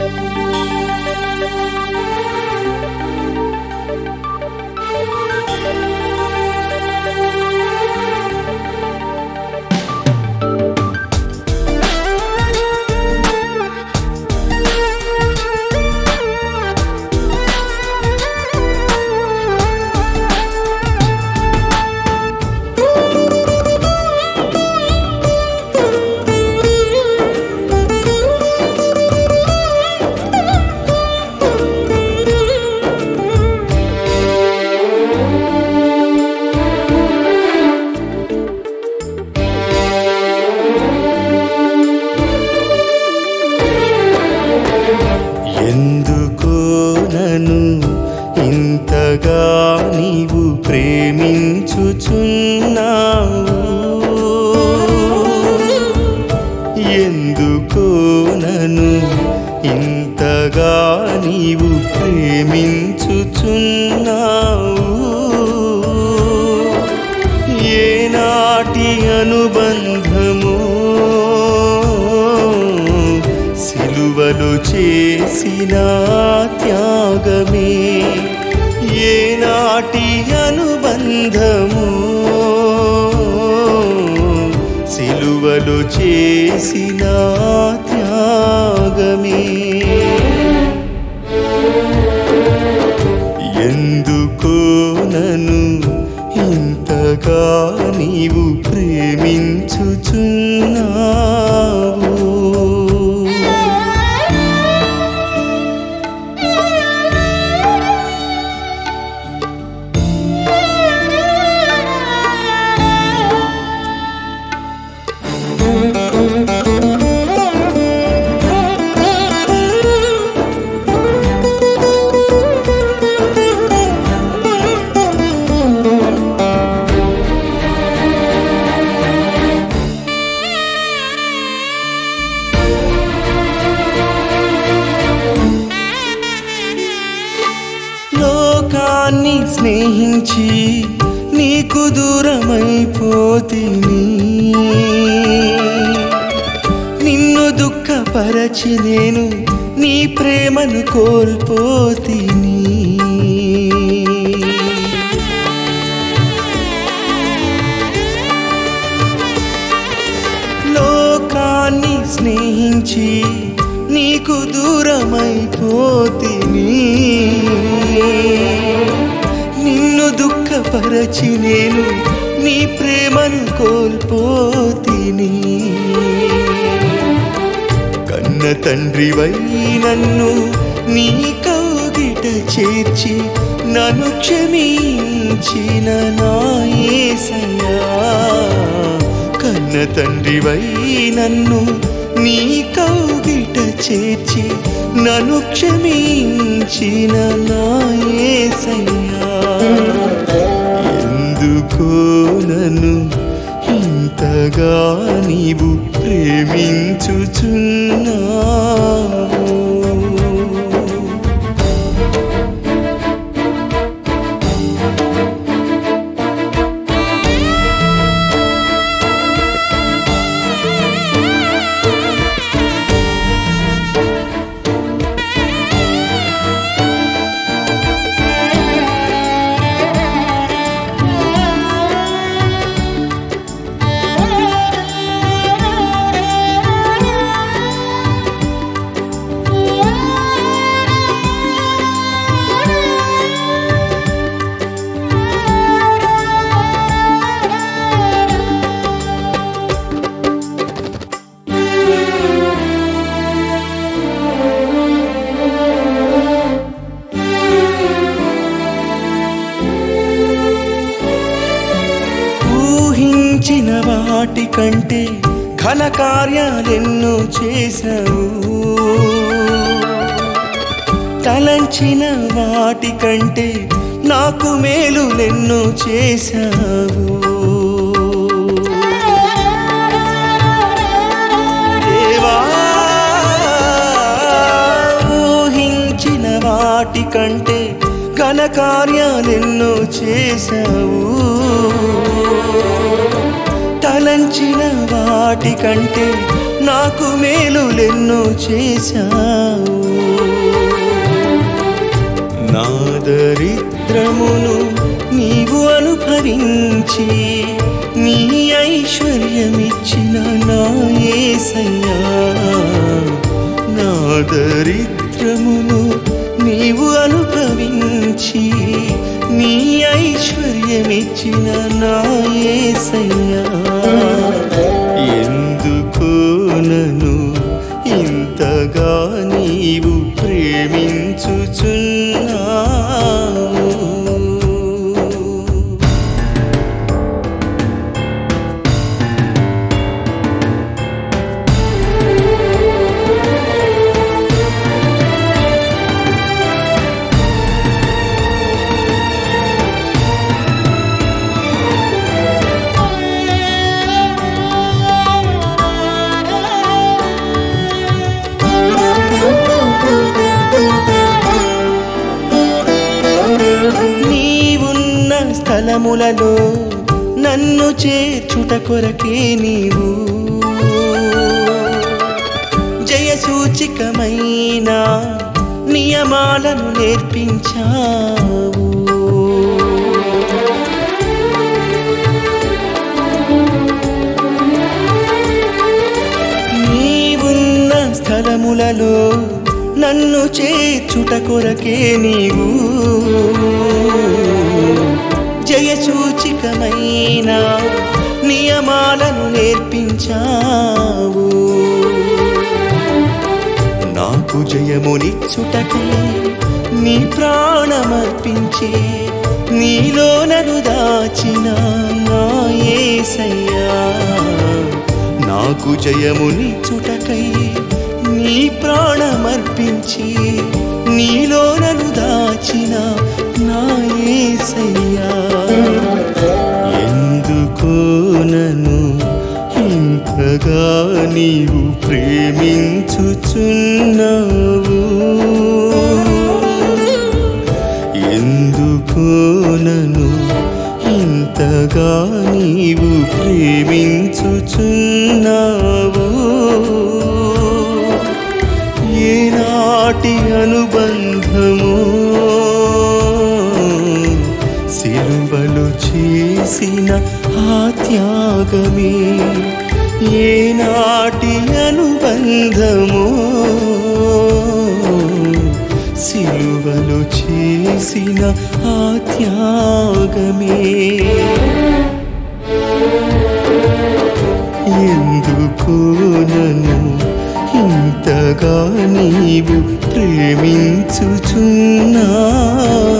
ఎందుకో నన్ను ఇంతగా నీవు ప్రేమించుచున్నావు ఎందుకో నన్ను ఇంతగా నీవు ప్రేమించుచున్నావు ఏనాటి అనుబంధము సిలువలు చేసిన త్యాగమే ఏనాటి అనుబంధము సిలువలు చేసిన త్యాగమే ఎందుకో నన్ను ఇంతగా నీవు ప్రేమించుచున్నావు లోకాన్ని స్నేహించి నీకు దూరమైపోతిని నిన్ను దుఃఖపరచి నేను నీ ప్రేమను కోల్పోతిని లోకాన్ని స్నేహించి నీకు దూరమైపోతిని నిన్ను దుఃఖపరచి నేను నీ ప్రేమను కోల్పోతిని కన్న తండ్రివై నన్ను నీ కౌగిట చేర్చి నన్ను క్షమించిన నాయసయ్యా కన్న తండ్రివై నన్ను నీ కౌగిట చేర్చి నన్ను క్షమించిన నాయసయ్యా ఎందుకో నన్ను ఇంతగా నీవు ప్రేమించుచున్నావు ఊహించిన వాటి కంటే ఘన కార్యాలెన్నో చేశావు తలంచిన వాటి కంటే నాకు మేలులెన్నో చేశావు దేవా ఊహించిన వాటి కంటే ఘన కార్యాలెన్నో చేశావు తలంచిన వాటి కంటే నాకు మేలులెన్నో చేశావు దరిద్రమును నీవు అనుభవించి నీ ఐశ్వర్యమిచ్చిన నా యేసయ్యా నా దరిద్రమును నీవు అనుభవించి నీ ఐశ్వర్యమిచ్చిన నా యేసయ్యా ఎందుకో నన్ను ఇంతగా నీవు ప్రేమించుచున్నావు నీవున్న స్థలములలో నన్ను చేర్చుట కొరకే నీవు జయసూచికమైన నియమాలను నేర్పించావు నీవున్న స్థలములలో నన్ను చేర్చుట కొరకే నీవు జయసూచికమైన నియమాలను నేర్పించావు నాకు జయమునిచ్చుటకై నీ ప్రాణమర్పించి నీలో నన్ను దాచిన నా యేసయ్యా నాకు జయమునిచ్చుటకై నీ ప్రాణమర్పించి నీలో నన్ను దాచిన నా యేసయ్యా ఎందుకో నన్ను ఇంతగా నీవు ప్రేమించుచున్నావు ఎందుకో నన్ను ఇంతగా నీవు ప్రేమించుచున్నావు ఏనాటి అనుబంధము సిలువలు చేసిన ఆ త్యాగమే ఏనాటి అనుబంధము సిలువలు చేసిన ఆ త్యాగమే ఎందుకో నన్ను ఇంతగా నీవు ప్రేమించుచున్నావు